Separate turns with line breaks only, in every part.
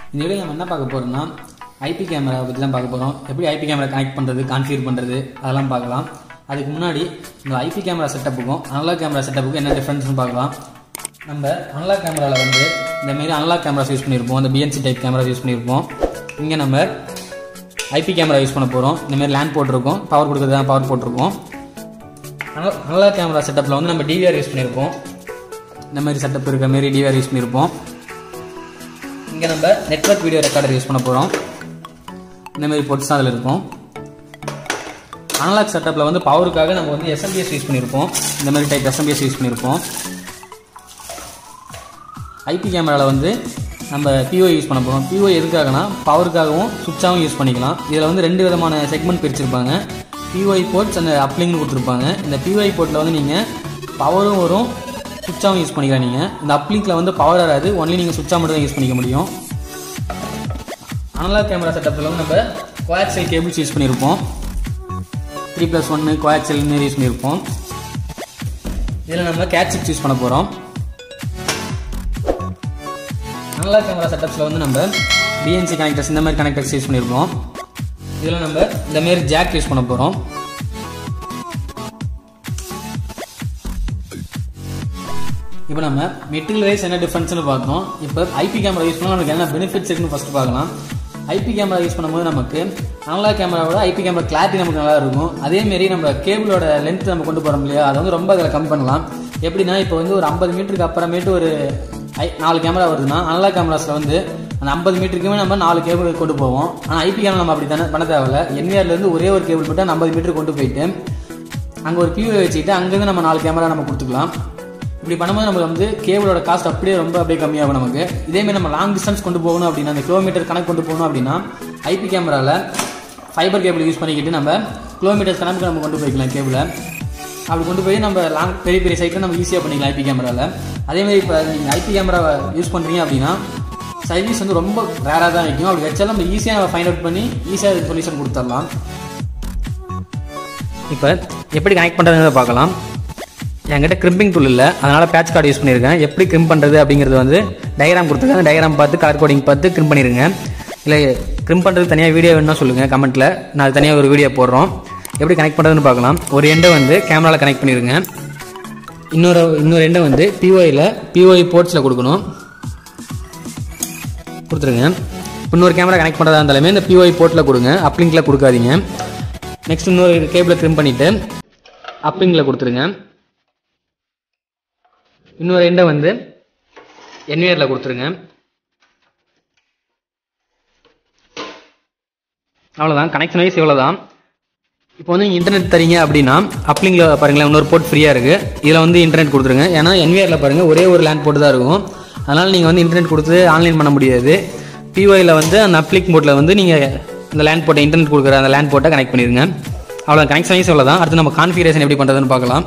இந்த வீடியோ நம்ம என்ன பார்க்க போறோம்னா ஐபி கேமரா பற்றி தான் பார்க்க போகிறோம் எப்படி ஐபி கேமரா கனெக்ட் பண்ணுறது கான்ஃபிகர் பண்ணுறது அதெல்லாம் பார்க்கலாம் அதுக்கு முன்னாடி இந்த ஐபி கேமரா செட்டப்புக்கும் அனலாக் கேமரா செட்டப்புக்கும் என்ன டிஃப்ரென்ஸ்னு பார்க்கலாம் நம்ம அனலாக் கேமராவில் வந்து இந்த மாதிரி அனலாக் கேமராஸ் யூஸ் பண்ணியிருப்போம் இந்த பிஎன்சி டைப் கேமராஸ் யூஸ் பண்ணியிருப்போம் இங்கே நம்ம ஐபி கேமரா யூஸ் பண்ண போகிறோம் இந்த மாதிரி லேண்ட் போட்டிருக்கோம் பவர் கொடுக்குறது தான் பவர் போட்டிருக்கோம் அனலாக் கேமரா செட்டப்பில் வந்து நம்ம டிவிஆர் யூஸ் பண்ணியிருப்போம் இந்த மாதிரி செட்டப் இருக்க மாதிரி டிவிஆர் யூஸ் பண்ணியிருப்போம் இங்கே நம்ம நெட்வொர்க் வீடியோ ரெக்கார்டர் யூஸ் பண்ண போகிறோம் இந்த மாதிரி போர்ட்ஸ் அதில் இருக்கும் அனலாக் செட்டப்பில் வந்து பவருக்காக நம்ம வந்து எஸ்எம்பிஎஸ் யூஸ் பண்ணியிருப்போம் இந்த மாதிரி டைப் எஸ்எம்பிஎஸ் யூஸ் பண்ணியிருப்போம் ஐபி கேமராவில் வந்து நம்ம பிஓ யூஸ் பண்ண போகிறோம் பிஓ எதுக்காகனா பவருக்காகவும் சுவிட்சாகவும் யூஸ் பண்ணிக்கலாம் இதில் வந்து ரெண்டு விதமான செக்மெண்ட் பிரிச்சிருப்பாங்க பிஓஐ போர்ட்ஸ் அந்த அப்ளிங்னு கொடுத்துருப்பாங்க இந்த பிஓஐ போர்ட்டில் வந்து நீங்கள் பவரும் வரும் சுவிட்சாகவும் யூஸ் பண்ணிக்கலாம் நீங்கள் இந்த அப்ளிங்கில் வந்து பவர் வராது ஒன்லி நீங்கள் சுவிட்சாக மட்டும் தான் யூஸ் பண்ணிக்க முடியும் அனலாக் கேமரா செட்டப்பில் வந்து நம்ம கோஆக்சல் கேபிள்ஸ் யூஸ் பண்ணியிருப்போம் த்ரீ ப்ளஸ் ஒன்று கோஆக்சல் மாரி யூஸ் பண்ணியிருப்போம் இதில் நம்ம கேட் சிக்ஸ் யூஸ் பண்ண போகிறோம் அனலாக் கேமரா செட்டப்ஸில் வந்து நம்ம பிஎன்சி கனெக்டர்ஸ் இந்த மாதிரி கனெக்டர்ஸ் யூஸ் பண்ணியிருப்போம் இதில் நம்ம இந்த மாதிரி ஜாக் யூஸ் பண்ண போகிறோம் இப்போ நம்ம மெட்டீரியல் வைஸ் என்ன டிஃப்ரென்ஸ்னு பார்த்தோம் இப்போ ஐபி கேமரா யூஸ் பண்ணால் நமக்கு என்ன பெனிஃபிட்ஸ் இருக்குன்னு ஃபஸ்ட்டு பார்க்கலாம் ஐபி கேமரா யூஸ் பண்ணும்போது நமக்கு அனலாக் கேமராவோட ஐபி கேமரா கிளாரிட்டி நமக்கு நல்லா இருக்கும் அதேமாரி நம்ம கேபிளோட லென்த் நம்ம கொண்டு போகிறோம் இல்லையா அதை வந்து ரொம்ப அதில் கம்மி பண்ணலாம் எப்படின்னா இப்போ வந்து ஒரு ஐம்பது மீட்டருக்கு அப்புறமேட்டு ஒரு ஐ நாலு கேமரா வருதுன்னா அனலாக் கேமராஸில் வந்து அந்த ஐம்பது மீட்டருக்குமே நம்ம நாலு கேபிள் கொண்டு போவோம் ஆனால் ஐபி கேமரா நம்ம அப்படி தானே பண்ண தேவையில்ல என்விஆர்லேருந்து ஒரே ஒரு கேபிள் மட்டும் ஐம்பது மீட்டர் கொண்டு போயிட்டு அங்கே ஒரு பியூ வச்சுக்கிட்டு அங்கேருந்து நம்ம நாலு கேமரா நம்ம கொடுத்துக்கலாம் இப்படி பண்ணும்போது நமக்கு வந்து கேபிளோட காஸ்ட் அப்படியே ரொம்ப அப்படியே கம்மியாகும் நமக்கு இதேமாதிரி நம்ம லாங் டிஸ்டன்ஸ் கொண்டு போகணும் அப்படின்னா அந்த கிலோமீட்டர் கணக்கு கொண்டு போகணும் அப்படின்னா ஐபி கேமராவில் ஃபைபர் கேபிள் யூஸ் பண்ணிக்கிட்டு நம்ம கிலோமீட்டர் கணக்கு நம்ம கொண்டு போய்க்கலாம் கேபிளை அப்படி கொண்டு போய் நம்ம லாங் பெரிய பெரிய சைட்டில் நம்ம ஈஸியாக பண்ணிக்கலாம் ஐபி கேமராவில் அதேமாதிரி இப்போ நீங்கள் ஐபி கேமராவை யூஸ் பண்ணுறீங்க அப்படின்னா சர்வீஸ் வந்து ரொம்ப ரேராக தான் வைக்கும் அப்படி வச்சாலும் நம்ம ஈஸியாக நம்ம ஃபைண்ட் அவுட் பண்ணி ஈஸியாக சொல்யூஷன் கொடுத்துடலாம் இப்போ எப்படி கனெக்ட் பண்ணுறதுங்கிறத பார்க்கலாம் என்கிட்ட கிரிம்பிங் டூல் இல்லை அதனால் பேட்ச் கார்டு யூஸ் பண்ணியிருக்கேன் எப்படி கிரிம் பண்ணுறது அப்படிங்கிறது வந்து டயக்ராம் கொடுத்துருக்காங்க டயக்ராம் பார்த்து கலர் கோடிங் பார்த்து கிரிம் பண்ணிடுங்க இல்லை கிரிம் பண்ணுறது தனியாக வீடியோ வேணும்னா சொல்லுங்கள் கமெண்ட்டில் நான் தனியாக ஒரு வீடியோ போடுறோம் எப்படி கனெக்ட் பண்ணுறதுன்னு பார்க்கலாம் ஒரு எண்டை வந்து கேமராவில் கனெக்ட் பண்ணிடுங்க இன்னொரு இன்னொரு எண்டை வந்து பிஓஐயில் பிஓஐ போர்ட்ஸில் கொடுக்கணும் கொடுத்துருங்க இன்னொரு கேமரா கனெக்ட் பண்ணுறதா இருந்தாலுமே இந்த பிஓஐ போர்ட்டில் கொடுங்க அப்லிங்கில் கொடுக்காதீங்க நெக்ஸ்ட் இன்னொரு கேபிளை க்ரிம் பண்ணிவிட்டு அப்லிங்கில் கொடுத்துருங்க இன்னொரு எண்டை வந்து என்விஆரில் கொடுத்துருங்க அவ்வளோதான் கனெக்ஷன் வைஸ் இவ்வளோ தான் இப்போ வந்து நீங்கள் இன்டர்நெட் தரீங்க அப்படின்னா அப்லிங்கில் பாருங்களேன் இன்னொரு போர்ட் ஃப்ரீயாக இருக்குது இதில் வந்து இன்டர்நெட் கொடுத்துருங்க ஏன்னா என்விஆரில் பாருங்கள் ஒரே ஒரு லேண்ட் போட்டு தான் இருக்கும் அதனால் நீங்கள் வந்து இன்டர்நெட் கொடுத்து ஆன்லைன் பண்ண முடியாது பிஒயில் வந்து அந்த அப்ளிக் போர்ட்டில் வந்து நீங்கள் இந்த லேண்ட் போட்டை இன்டர்நெட் கொடுக்குற அந்த லேண்ட் போட்டை கனெக்ட் பண்ணிடுங்க அவ்வளோ கனெக்ஷன் வைஸ் இவ்வளோ தான் அடுத்து நம்ம கான்ஃபிகரேஷன் எப்படி பண்ணுறதுன்னு பார்க்கலாம்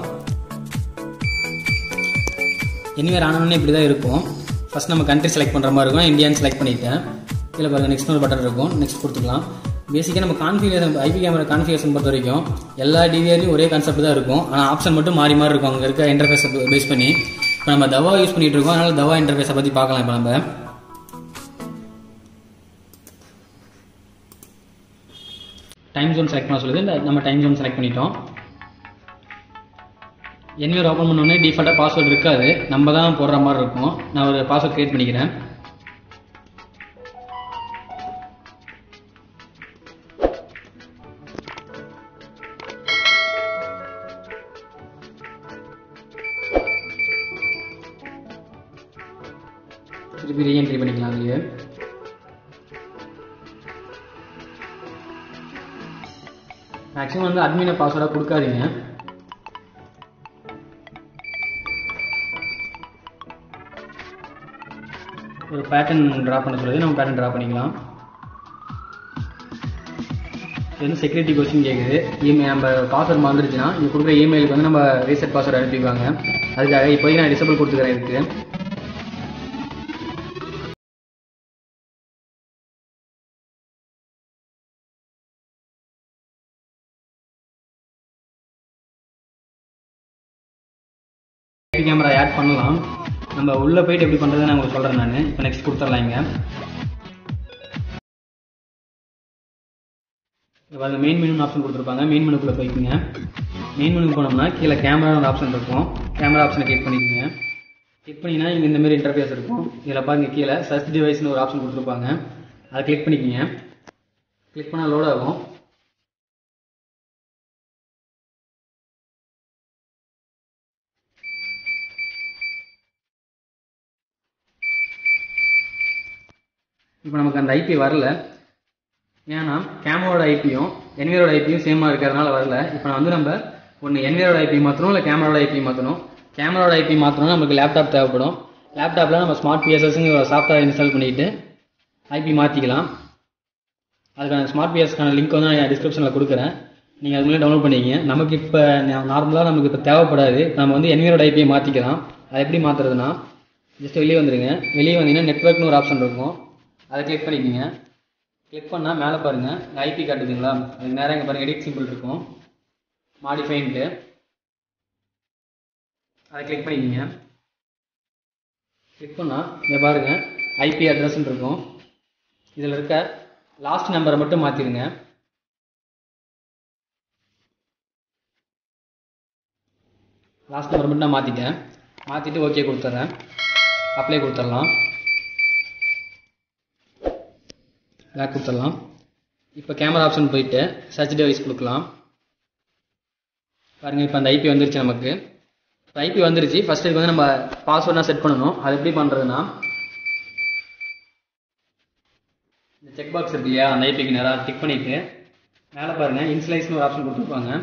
எனிவேர் ஆனோடனே இப்படி தான் இருக்கும் ஃபஸ்ட் நம்ம கண்ட்ரி செலக்ட் பண்ணுற மாதிரி இருக்கும் இந்தியான்னு செலக்ட் பண்ணிட்டேன் கீழே பாருங்கள் நெக்ஸ்ட் ஒரு பட்டன் இருக்கும் நெக்ஸ்ட் கொடுத்துக்கலாம் பேசிக்காக நம்ம கான்ஃபிகரேஷன் ஐபி கேமரா கான்ஃபிகரேஷன் பொறுத்த வரைக்கும் எல்லா டிவிஆர்லையும் ஒரே கான்செப்ட் தான் இருக்கும் ஆனால் ஆப்ஷன் மட்டும் மாறி மாறி இருக்கும் அங்கே இருக்க இன்டர்ஃபேஸை பேஸ் பண்ணி இப்போ நம்ம தவா யூஸ் பண்ணிட்டு இருக்கோம் அதனால தவா இன்டர்ஃபேஸை பற்றி பார்க்கலாம் இப்போ நம்ம டைம் ஜோன் செலக்ட் பண்ண சொல்லுது நம்ம டைம் ஜோன் செலக்ட் பண்ணிட்டோம் என்விஆர் ஓப்பன் பண்ணோடனே டிஃபால்ட்டாக பாஸ்வேர்டு இருக்காது நம்ம தான் போடுற மாதிரி இருக்கும் நான் ஒரு பாஸ்வேர்ட் க்ரியேட் பண்ணிக்கிறேன் திருப்பி ரீஎன்ட்ரி பண்ணிக்கலாம் அதுலேயே மேக்ஸிமம் வந்து அட்மினை பாஸ்வேர்டாக கொடுக்காதீங்க ஒரு பேட்டர்ன் ட்ரா பண்ண சொல்லுது நம்ம பேட்டர்ன் ட்ரா பண்ணிக்கலாம் இது வந்து செக்யூரிட்டி கொஸ்டின் கேட்குது இமெயில் நம்ம பாஸ்வேர்ட் மறந்துருச்சுன்னா இங்கே கொடுக்குற இமெயிலுக்கு வந்து நம்ம ரீசெட் பாஸ்வேர்டு அனுப்பிக்குவாங்க அதுக்காக இப்போதைக்கு நான் டிசபிள் கொடுத்துக்கிறேன் இதுக்கு கேமரா ஆட் பண்ணலாம் நம்ம உள்ளே போயிட்டு எப்படி பண்ணுறதுன்னு நான் உங்களுக்கு சொல்கிறேன் நான் இப்போ நெக்ஸ்ட் கொடுத்துடலாம் இங்கே பாருங்க மெயின் மெனு ஆப்ஷன் கொடுத்துருப்பாங்க மெயின் மெனுக்குள்ளே போய்க்குங்க மெயின் மெனு போனோம்னா கீழே கேமரா ஒரு ஆப்ஷன் இருக்கும் கேமரா ஆப்ஷனை கிளிக் பண்ணிக்கோங்க கிளிக் பண்ணிங்கன்னா இங்கே இந்த மாதிரி இன்டர்ஃபேஸ் இருக்கும் இதில் பாருங்க கீழே சர்ச் டிவைஸ்னு ஒரு ஆப்ஷன் கொடுத்துருப்பாங்க அதை கிளிக் பண்ணிக்கோங்க கிளிக் பண்ணால் லோட் ஆகும் இப்போ நமக்கு அந்த ஐபி வரல ஏன்னா கேமராவோட ஐபியும் என்வியரோட ஐபியும் சேமாக இருக்கிறதுனால வரல இப்போ நான் வந்து நம்ம ஒன்று என்வியரோட ஐபி மாற்றணும் இல்லை கேமராவோட ஐபி மாற்றணும் கேமராவோட ஐபி மாற்றணும் நமக்கு லேப்டாப் தேவைப்படும் லேப்டாப்பில் நம்ம ஸ்மார்ட் பிஎஸ்எஸ்ங்கிற சாஃப்ட்வேர் இன்ஸ்டால் பண்ணிவிட்டு ஐபி மாற்றிக்கலாம் அதுக்கான ஸ்மார்ட் பிஎஸ்க்கான லிங்க் வந்து நான் டிஸ்கிரிப்ஷனில் கொடுக்குறேன் நீங்கள் அது மூலம் டவுன்லோட் பண்ணிக்கிங்க நமக்கு இப்போ நார்மலாக நமக்கு இப்போ தேவைப்படாது நம்ம வந்து என்வியரோட ஐபியை மாற்றிக்கலாம் அதை எப்படி மாற்றுறதுனா ஜஸ்ட் வெளியே வந்துடுங்க வெளியே வந்தீங்கன்னா நெட்ஒர்க்னு ஒரு ஆப்ஷன் இருக்கும் அதை கிளிக் பண்ணிக்கோங்க கிளிக் பண்ணால் மேலே பாருங்கள் ஐபி காட்டுதுங்களா அதுக்கு நேரம் இங்கே பாருங்கள் எடிட் சிம்பிள் இருக்கும் மாடிஃபைன்ட்டு அதை கிளிக் பண்ணிக்கோங்க கிளிக் பண்ணால் இங்கே பாருங்கள் ஐபி அட்ரஸ்ன்னு இருக்கும் இதில் இருக்க லாஸ்ட் நம்பரை மட்டும் மாற்றிடுங்க லாஸ்ட் நம்பர் மட்டும் நான் மாற்றிட்டேன் மாற்றிட்டு ஓகே கொடுத்துட்றேன் அப்ளை கொடுத்துடலாம் பேக் கொடுத்துடலாம் இப்போ கேமரா ஆப்ஷன் போயிட்டு சர்ச் டிவைஸ் கொடுக்கலாம் பாருங்கள் இப்போ அந்த ஐபி வந்துருச்சு நமக்கு இப்போ ஐபி வந்துருச்சு ஃபஸ்ட்டு இதுக்கு வந்து நம்ம பாஸ்வேர்டாக செட் பண்ணணும் அது எப்படி பண்ணுறதுன்னா இந்த செக் பாக்ஸ் இருக்கு இல்லையா அந்த ஐபிக்கு நேராக டிக் பண்ணிவிட்டு மேலே பாருங்கள் இன்ஸ்லைஸ்னு ஒரு ஆப்ஷன் கொடுத்துருப்பாங்க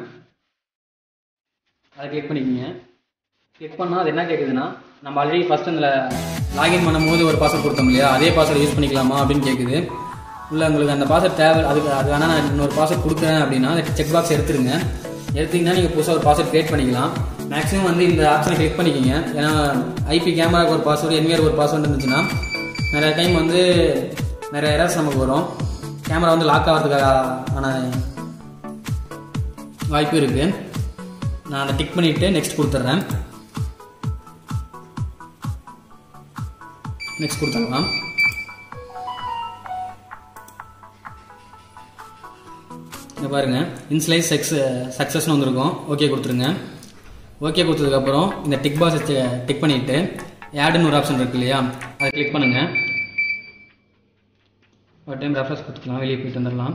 அதை கிளிக் பண்ணிக்கோங்க கிளிக் பண்ணால் அது என்ன கேட்குதுன்னா நம்ம ஆல்ரெடி ஃபஸ்ட் அதில் லாகின் பண்ணும்போது ஒரு பாஸ்வேர்ட் கொடுத்தோம் இல்லையா அதே பாஸ்வேர்டு யூஸ் பண்ணிக்கலாமா அப்படின்னு கேட்குது இல்லை உங்களுக்கு அந்த பாஸ்வேர்ட் தேவை அதுக்கு அது வேணால் நான் இன்னொரு பாஸ்வேர்ட் கொடுக்குறேன் அப்படின்னா அந்த செக் பாக்ஸ் எடுத்துருங்க எடுத்தீங்கன்னா நீங்கள் புதுசாக ஒரு பாஸ்வேர்ட் கிரியேட் பண்ணிக்கலாம் மேக்ஸிமம் வந்து இந்த ஆப்ஷனை கிளிக் பண்ணிக்கிங்க ஏன்னா ஐபி கேமராவுக்கு ஒரு பாஸ்வேர்டு என்விஆர் ஒரு பாஸ்வேர்டு இருந்துச்சுன்னா நிறைய டைம் வந்து நிறைய எரர்ஸ் நமக்கு வரும் கேமரா வந்து லாக் ஆகிறதுக்கான வாய்ப்பு இருக்குது நான் அதை டிக் பண்ணிவிட்டு நெக்ஸ்ட் கொடுத்துட்றேன் நெக்ஸ்ட் கொடுத்துடலாம் இங்கே பாருங்கள் இன்ஸ்லைஸ் செக்ஸ் சக்ஸஸ்னு வந்திருக்கும் ஓகே கொடுத்துருங்க ஓகே கொடுத்ததுக்கப்புறம் இந்த டிக் பாக்ஸ் டிக் பண்ணிவிட்டு ஆடுன்னு ஒரு ஆப்ஷன் இருக்கு இல்லையா அதை கிளிக் பண்ணுங்கள் ஒரு டைம் ரெஃப்ரெஷ் கொடுத்துக்கலாம் வெளியே போயிட்டு வந்துடலாம்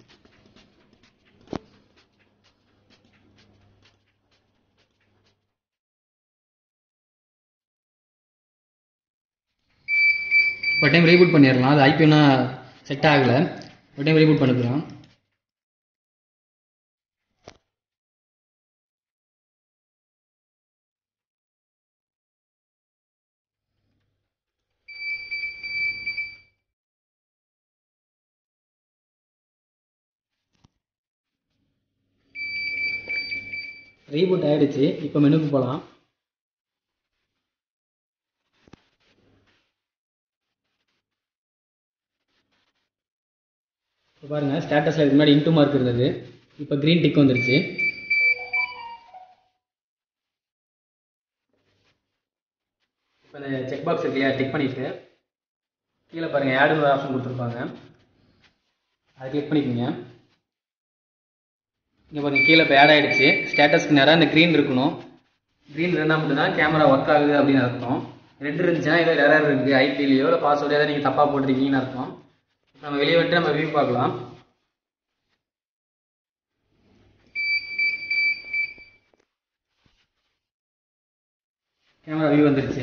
ஒரு டைம் ரீபூட் பண்ணிடலாம் அது ஐபிஎன்னா செட் ஆகலை ஒரு டைம் ரீபூட் பண்ணிக்கலாம் ரீபூட் ஆயிடுச்சு இப்போ மெனுக்கு போகலாம் இப்போ பாருங்கள் ஸ்டேட்டஸில் இதுக்கு முன்னாடி இன்ட்டு மார்க் இருந்தது இப்போ க்ரீன் டிக் வந்துருச்சு இப்போ இந்த செக் பாக்ஸ் இருக்கு இல்லையா டிக் பண்ணிவிட்டு கீழே பாருங்கள் ஆடுன்னு ஒரு ஆப்ஷன் கொடுத்துருப்பாங்க அதை கிளிக் பண்ணிக்கோங்க இங்கே பாருங்கள் கீழே இப்போ ஆட் ஆகிடுச்சு ஸ்டேட்டஸ்க்கு நேராக இந்த க்ரீன் இருக்கணும் க்ரீன் இருந்தால் மட்டும்தான் கேமரா ஒர்க் ஆகுது அப்படின்னு அர்த்தம் ரெட் இருந்துச்சுன்னா ஏதோ எரர் இருக்குது ஐபிலையோ இல்லை பாஸ்வேர்டு ஏதாவது நீங்கள் தப்பாக போட்டிருக்கீங்கன்னு அர்த்தம் நம்ம வெளியே விட்டு நம்ம வியூ பார்க்கலாம் கேமரா வியூ வந்துருச்சு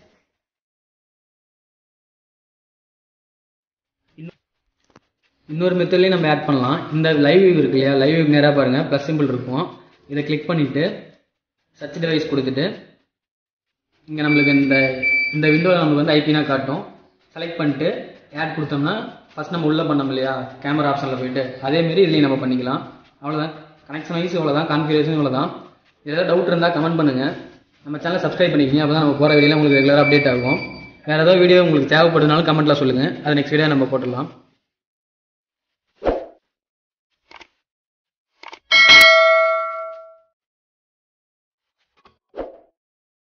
இன்னொரு மெத்தட்லேயும் நம்ம ஆட் பண்ணலாம் இந்த லைவ் வியூ இருக்கு இல்லையா லைவ் வியூ நேராக பாருங்கள் ப்ளஸ் சிம்பிள் இருக்கும் இதை கிளிக் பண்ணிவிட்டு சர்ச் டிவைஸ் கொடுத்துட்டு இங்கே நம்மளுக்கு இந்த இந்த விண்டோவில் நம்மளுக்கு வந்து ஐபினா காட்டும் செலக்ட் பண்ணிட்டு ஆட் கொடுத்தோம்னா ஃபஸ்ட் நம்ம உள்ளே பண்ணோம் இல்லையா கேமரா ஆப்ஷனில் போயிட்டு அதேமாரி இதுலேயும் நம்ம பண்ணிக்கலாம் அவ்வளோதான் கனெக்ஷன் வைஸ் இவ்வளோ தான் கான்ஃபிகரேஷன் இவ்வளோ தான் ஏதாவது டவுட் இருந்தால் கமெண்ட் பண்ணுங்கள் நம்ம சேனலை சப்ஸ்கிரைப் பண்ணிக்கிங்க அப்போ தான் நம்ம போகிற வீடியோ உங்களுக்கு ரெகுலராக அப்டேட் ஆகும் வேறு ஏதாவது வீடியோ உங்களுக்கு தேவைப்படுனாலும் கமெண்ட்டில் சொல்லுங்கள் அதை நெக்ஸ்ட் வீடியோ நம்ம போட்டுடலாம்